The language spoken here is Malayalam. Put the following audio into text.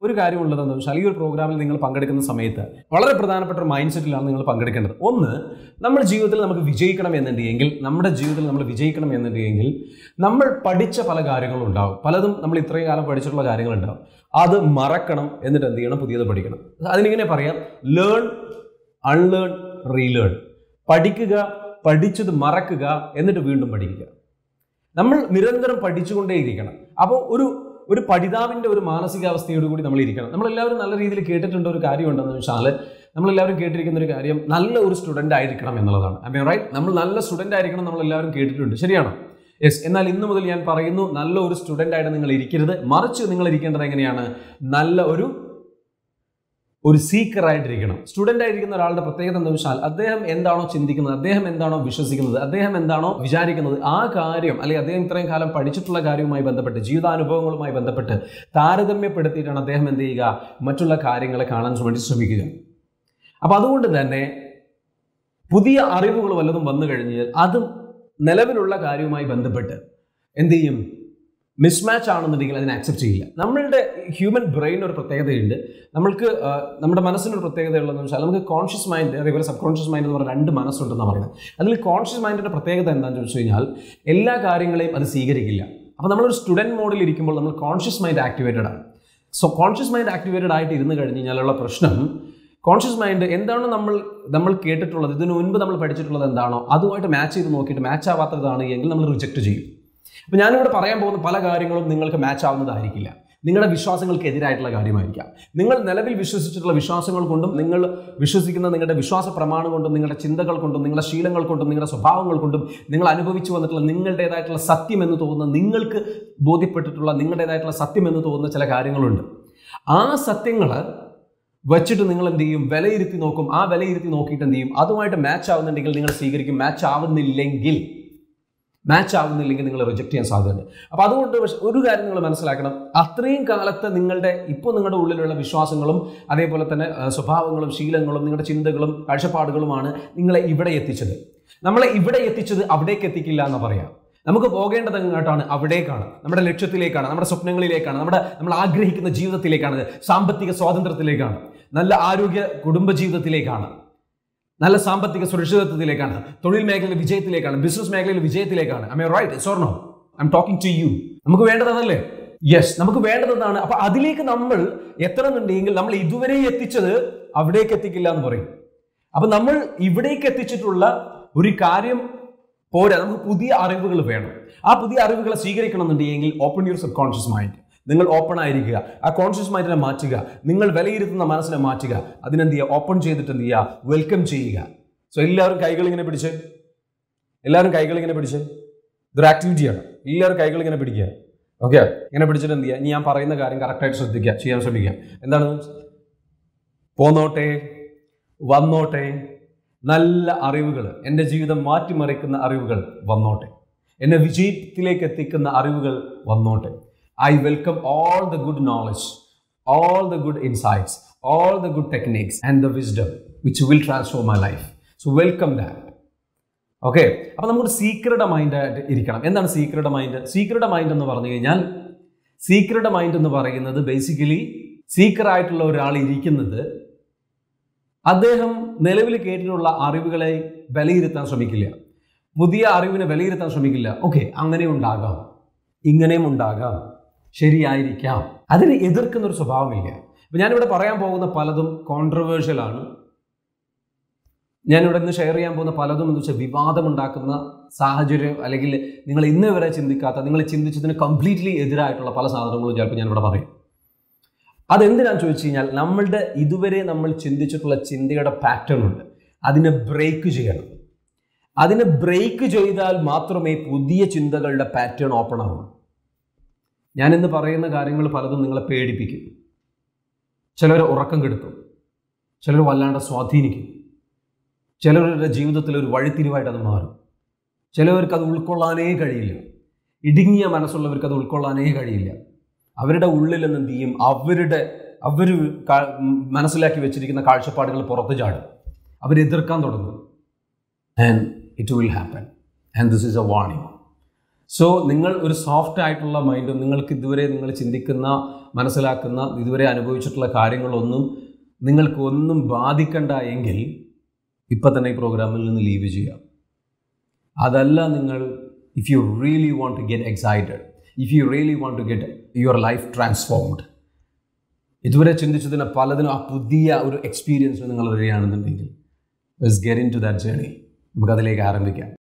ഒരു കാര്യമുള്ളത് എന്താണെന്ന് വെച്ചാൽ ഈ ഒരു പ്രോഗ്രാമിൽ നിങ്ങൾ പങ്കെടുക്കുന്ന സമയത്ത് വളരെ പ്രധാനപ്പെട്ട ഒരു മൈൻഡ് സെറ്റിലാണ് നിങ്ങൾ പങ്കെടുക്കേണ്ടത് ഒന്ന് നമ്മുടെ ജീവിതത്തിൽ നമുക്ക് വിജയിക്കണം എന്നുണ്ടെങ്കിൽ നമ്മുടെ ജീവിതത്തിൽ നമ്മൾ വിജയിക്കണം എന്നുണ്ടെങ്കിൽ നമ്മൾ പഠിച്ച പല കാര്യങ്ങളും ഉണ്ടാവും പലതും നമ്മൾ ഇത്രയും കാലം പഠിച്ചിട്ടുള്ള കാര്യങ്ങളുണ്ടാവും അത് മറക്കണം എന്നിട്ട് എന്ത് ചെയ്യണം പുതിയത് പഠിക്കണം അതിനിങ്ങനെ പറയാം ലേൺ അൺലേൺ റീലേൺ പഠിക്കുക പഠിച്ചത് മറക്കുക എന്നിട്ട് വീണ്ടും പഠിക്കുക നമ്മൾ നിരന്തരം പഠിച്ചുകൊണ്ടേയിരിക്കണം അപ്പോൾ ഒരു ഒരു പഠിതാവിൻ്റെ ഒരു മാനസികാവസ്ഥയോട് കൂടി നമ്മൾ ഇരിക്കണം നമ്മളെല്ലാവരും നല്ല രീതിയിൽ കേട്ടിട്ടുണ്ട് ഒരു കാര്യം ഉണ്ടെന്ന് വെച്ചാൽ നമ്മളെല്ലാവരും കേട്ടിരിക്കുന്ന ഒരു കാര്യം നല്ല ഒരു സ്റ്റുഡൻ്റ് ആയിരിക്കണം എന്നുള്ളതാണ് ഐ റൈറ്റ് നമ്മൾ നല്ല സ്റ്റുഡൻ്റ് ആയിരിക്കണം നമ്മളെല്ലാവരും കേട്ടിട്ടുണ്ട് ശരിയാണോ യെസ് എന്നാൽ ഇന്ന് മുതൽ ഞാൻ പറയുന്നു നല്ല ഒരു സ്റ്റുഡൻ്റ് ആയിട്ട് നിങ്ങൾ ഇരിക്കരുത് മറിച്ച് നിങ്ങൾ ഇരിക്കേണ്ടത് എങ്ങനെയാണ് നല്ല ഒരു ഒരു സീക്കർ ആയിട്ടിരിക്കണം സ്റ്റുഡൻ്റ് ആയിരിക്കുന്ന ഒരാളുടെ പ്രത്യേകത എന്താ വെച്ചാൽ അദ്ദേഹം എന്താണോ ചിന്തിക്കുന്നത് അദ്ദേഹം എന്താണോ വിശ്വസിക്കുന്നത് അദ്ദേഹം എന്താണോ വിചാരിക്കുന്നത് ആ കാര്യം അല്ലെങ്കിൽ അദ്ദേഹം ഇത്രയും കാലം പഠിച്ചിട്ടുള്ള കാര്യവുമായി ബന്ധപ്പെട്ട് ജീവിതാനുഭവങ്ങളുമായി ബന്ധപ്പെട്ട് താരതമ്യപ്പെടുത്തിയിട്ടാണ് അദ്ദേഹം എന്ത് ചെയ്യുക മറ്റുള്ള കാര്യങ്ങളെ കാണാൻ വേണ്ടി ശ്രമിക്കുക അപ്പം അതുകൊണ്ട് തന്നെ പുതിയ അറിവുകൾ വല്ലതും വന്നു കഴിഞ്ഞാൽ അതും നിലവിലുള്ള കാര്യവുമായി ബന്ധപ്പെട്ട് എന്ത് ചെയ്യും മിസ്മാച്ച് ആണെന്നുണ്ടെങ്കിൽ അതിനെ അക്സെപ്റ്റ് ചെയ്യില്ല നമ്മളുടെ ഹ്യൂമൻ ബ്രെയിൻ ഒരു പ്രത്യേകതയുണ്ട് നമ്മൾക്ക് ആ, നമ്മുടെ മനസ്സിനൊരു പ്രത്യേകത ഉള്ളതെന്ന് വെച്ചാൽ നമുക്ക് കോൺഷ്യസ് മൈൻഡ് അതേപോലെ സബ് കോൺഷ്യസ് മൈൻഡ് എന്ന് പറഞ്ഞ രണ്ട് മനസ്സുണ്ടെന്ന് പറയുന്നത് അതിൽ കോൺഷ്യസ് മൈൻഡിൻ്റെ പ്രത്യേകത എന്താണെന്ന് ചോദിച്ചു കഴിഞ്ഞാൽ എല്ലാ കാര്യങ്ങളെയും അത് സ്വീകരിക്കില്ല അപ്പോൾ നമ്മളൊരു സ്റ്റുഡൻറ് മോഡിൽ ഇരിക്കുമ്പോൾ നമ്മൾ കോൺഷ്യസ് മൈൻഡ് ആക്ടിവേറ്റഡ് ആണ് സോ കോൺഷ്യസ് മൈൻഡ് ആക്ടിവേറ്റഡ് ആയിട്ട് ഇരുന്ന് കഴിഞ്ഞ് കഴിഞ്ഞാലുള്ള പ്രശ്നം കോൺഷ്യസ് മൈൻഡ് എന്താണോ നമ്മൾ നമ്മൾ കേട്ടിട്ടുള്ളത് ഇതിനു മുൻപ് നമ്മൾ പഠിച്ചിട്ടുള്ളത് എന്താണോ അതുമായിട്ട് മാച്ച് ചെയ്ത് നോക്കിയിട്ട് മാച്ച് ആവാത്തതാണ് എങ്കിൽ നമ്മൾ റിജക്റ്റ് ചെയ്യും അപ്പോൾ ഞാനിവിടെ പറയാൻ പോകുന്ന പല കാര്യങ്ങളും നിങ്ങൾക്ക് മാച്ച് ആവുന്നതായിരിക്കില്ല നിങ്ങളുടെ വിശ്വാസങ്ങൾക്ക് എതിരായിട്ടുള്ള കാര്യമായിരിക്കാം നിങ്ങൾ നിലവിൽ വിശ്വസിച്ചിട്ടുള്ള വിശ്വാസങ്ങൾ കൊണ്ടും നിങ്ങൾ വിശ്വസിക്കുന്ന നിങ്ങളുടെ വിശ്വാസ പ്രമാണം കൊണ്ടും നിങ്ങളുടെ ചിന്തകൾ കൊണ്ടും നിങ്ങളുടെ ശീലങ്ങൾ കൊണ്ടും നിങ്ങളുടെ സ്വഭാവങ്ങൾ കൊണ്ടും നിങ്ങൾ അനുഭവിച്ചു വന്നിട്ടുള്ള നിങ്ങളുടേതായിട്ടുള്ള സത്യം എന്ന് തോന്നുന്ന നിങ്ങൾക്ക് ബോധ്യപ്പെട്ടിട്ടുള്ള നിങ്ങളുടേതായിട്ടുള്ള സത്യം എന്ന് തോന്നുന്ന ചില കാര്യങ്ങളുണ്ട് ആ സത്യങ്ങൾ വച്ചിട്ട് നിങ്ങൾ എന്ത് ചെയ്യും വിലയിരുത്തി നോക്കും ആ വിലയിരുത്തി നോക്കിയിട്ട് എന്ത് ചെയ്യും അതുമായിട്ട് മാച്ച് ആവുന്നുണ്ടെങ്കിൽ നിങ്ങൾ സ്വീകരിക്കും മാച്ച് ആവുന്നില്ലെങ്കിൽ മാച്ച് ആവുന്നില്ലെങ്കിൽ നിങ്ങൾ റിജക്ട് ചെയ്യാൻ സാധ്യതയുണ്ട് അപ്പോൾ അതുകൊണ്ട് പക്ഷെ ഒരു കാര്യം നിങ്ങൾ മനസ്സിലാക്കണം അത്രയും കാലത്ത് നിങ്ങളുടെ ഇപ്പോൾ നിങ്ങളുടെ ഉള്ളിലുള്ള വിശ്വാസങ്ങളും അതേപോലെ തന്നെ ആ, സ്വഭാവങ്ങളും ശീലങ്ങളും നിങ്ങളുടെ ചിന്തകളും കാഴ്ചപ്പാടുകളുമാണ് നിങ്ങളെ ഇവിടെ എത്തിച്ചത് നമ്മളെ ഇവിടെ എത്തിച്ചത് അവിടേക്ക് എത്തിക്കില്ല എന്ന് പറയാം നമുക്ക് പോകേണ്ടത് എങ്ങോട്ടാണ് അവിടേക്കാണ് നമ്മുടെ ലക്ഷ്യത്തിലേക്കാണ് നമ്മുടെ സ്വപ്നങ്ങളിലേക്കാണ് നമ്മുടെ നമ്മൾ ആഗ്രഹിക്കുന്ന ജീവിതത്തിലേക്കാണ് സാമ്പത്തിക സ്വാതന്ത്ര്യത്തിലേക്കാണ് നല്ല ആരോഗ്യ കുടുംബ ജീവിതത്തിലേക്കാണ് നല്ല സാമ്പത്തിക സുരക്ഷിതത്വത്തിലേക്കാണ് തൊഴിൽ മേഖലയിലെ വിജയത്തിലേക്കാണ് ബിസിനസ് മേഖലയിലെ വിജയത്തിലേക്കാണ് I right or no I'm talking to you നമുക്ക് വേണ്ടത് അതല്ലേ യെസ് നമുക്ക് വേണ്ടതാണ് അപ്പൊ അതിലേക്ക് നമ്മൾ എത്തണമെന്നുണ്ടെങ്കിൽ നമ്മൾ ഇതുവരെ എത്തിച്ചത് അവിടേക്ക് എത്തിക്കില്ല എന്ന് പറയും അപ്പൊ നമ്മൾ ഇവിടേക്ക് എത്തിച്ചിട്ടുള്ള ഒരു കാര്യം പോരാ നമുക്ക് പുതിയ അറിവുകൾ വേണം ആ പുതിയ അറിവുകളെ സ്വീകരിക്കണം എന്നുണ്ടെങ്കിൽ open your sub conscious mind നിങ്ങൾ ഓപ്പൺ ആയിരിക്കുക ആ കോൺഷ്യസ് മൈൻഡിനെ മാറ്റുക നിങ്ങൾ വിലയിരുത്തുന്ന മനസ്സിനെ മാറ്റുക അതിനെന്ത് ചെയ്യുക ഓപ്പൺ ചെയ്തിട്ട് എന്ത് ചെയ്യുക വെൽക്കം ചെയ്യുക സോ എല്ലാവരും കൈകൾ ഇങ്ങനെ പിടിച്ച് എല്ലാവരും കൈകൾ ഇങ്ങനെ പിടിച്ച് ഇതൊരു ആക്ടിവിറ്റിയാണ് എല്ലാവരും കൈകൾ ഇങ്ങനെ പിടിക്കുക ഓക്കെ ഇങ്ങനെ പിടിച്ചിട്ട് എന്ത് ചെയ്യുക ഇനി ഞാൻ പറയുന്ന കാര്യം കറക്റ്റായിട്ട് ശ്രദ്ധിക്കുക ചെയ്യാൻ ശ്രമിക്കുക എന്താണ് പോന്നോട്ടെ വന്നോട്ടെ നല്ല അറിവുകൾ എൻ്റെ ജീവിതം മാറ്റിമറിക്കുന്ന അറിവുകൾ വന്നോട്ടെ എന്നെ വിജയത്തിലേക്ക് എത്തിക്കുന്ന അറിവുകൾ വന്നോട്ടെ I welcome all the good knowledge all the good insights all the good techniques and the wisdom which will transform my life so welcome that okay അപ്പൊ നമുക്കൊരു സീക്രട്ട് മൈൻഡ് ആയിട്ട് ഇരിക്കണം എന്താണ് സീക്രട്ട് മൈൻഡ് സീക്രട്ട് മൈൻഡ് എന്ന് പറഞ്ഞു കഴിഞ്ഞാൽ സീക്രട്ട് മൈൻഡ് എന്ന് പറയുന്നത് ബേസിക്കലി സീക്കർ ആയിട്ടുള്ള ഒരാൾ ഇരിക്കുന്നത് അദ്ദേഹം നിലവിൽ കേട്ടിട്ടുള്ള അറിവുകളെ വിലയിരുത്താൻ ശ്രമിക്കില്ല പുതിയ അറിവിനെ വിലയിരുത്താൻ ശ്രമിക്കില്ല ഓക്കെ അങ്ങനെ ഉണ്ടാകാം ഇങ്ങനെയും ഉണ്ടാകാം ശരിയായിരിക്കാം അതിനെ എതിർക്കുന്ന ഒരു സ്വഭാവമില്ല അപ്പൊ ഞാനിവിടെ പറയാൻ പോകുന്ന പലതും കോൺട്രവേഴ്ഷ്യൽ ആണ് ഞാനിവിടെ ഇന്ന് ഷെയർ ചെയ്യാൻ പോകുന്ന പലതും എന്ന് വെച്ചാൽ വിവാദമുണ്ടാക്കുന്ന സാഹചര്യം അല്ലെങ്കിൽ നിങ്ങൾ ഇന്ന് വരെ ചിന്തിക്കാത്ത നിങ്ങൾ ചിന്തിച്ചതിന് കംപ്ലീറ്റ്ലി എതിരായിട്ടുള്ള പല സാധനങ്ങളും ചിലപ്പോൾ ഞാനിവിടെ പറയും അതെന്തിനാന്ന് ചോദിച്ചു കഴിഞ്ഞാൽ നമ്മളുടെ ഇതുവരെ നമ്മൾ ചിന്തിച്ചിട്ടുള്ള ചിന്തയുടെ പാറ്റേൺ ഉണ്ട് അതിനെ ബ്രേക്ക് ചെയ്യണം അതിനെ ബ്രേക്ക് ചെയ്താൽ മാത്രമേ പുതിയ ചിന്തകളുടെ പാറ്റേൺ ഓപ്പൺ ആവൂ ഞാനിന്ന് പറയുന്ന കാര്യങ്ങൾ പലതും നിങ്ങളെ പേടിപ്പിക്കും ചിലർ ഉറക്കം കെടുത്തും ചിലർ വല്ലാണ്ട് സ്വാധീനിക്കും ചിലവരുടെ ജീവിതത്തിൽ ഒരു വഴിത്തിരിവായിട്ട് അത് മാറും ചിലവർക്ക് അത് ഉൾക്കൊള്ളാനേ കഴിയില്ല ഇടുങ്ങിയ മനസ്സുള്ളവർക്ക് അത് ഉൾക്കൊള്ളാനേ കഴിയില്ല അവരുടെ ഉള്ളിൽ നിന്ന് എന്ത് ചെയ്യും അവരുടെ അവർ മനസ്സിലാക്കി വെച്ചിരിക്കുന്ന കാഴ്ചപ്പാടുകൾ പുറത്തു ചാടും അവരെതിർക്കാൻ തുടങ്ങും and it will happen and this is a warning so നിങ്ങൾ ഒരു സോഫ്റ്റ് ആയിട്ടുള്ള മൈൻഡും നിങ്ങൾക്ക് ഇതുവരെ നിങ്ങൾ ചിന്തിക്കുന്ന മനസ്സിലാക്കുന്ന ഇതുവരെ അനുഭവിച്ചിട്ടുള്ള കാര്യങ്ങളൊന്നും നിങ്ങൾക്ക് ഒന്നും ബാധിക്കണ്ട എങ്കിൽ ഇപ്പം തന്നെ ഈ പ്രോഗ്രാമിൽ നിന്ന് ലീവ് ചെയ്യാം അതല്ല നിങ്ങൾ if you really want to get excited if you really want to get your life transformed ഇതുവരെ ചിന്തിച്ചതിന് പലതിനും ആ പുതിയ ഒരു എക്സ്പീരിയൻസ് നിങ്ങൾ വരികയാണെന്നുണ്ടെങ്കിൽ let's get into that journey നമുക്കതിലേക്ക് ആരംഭിക്കാം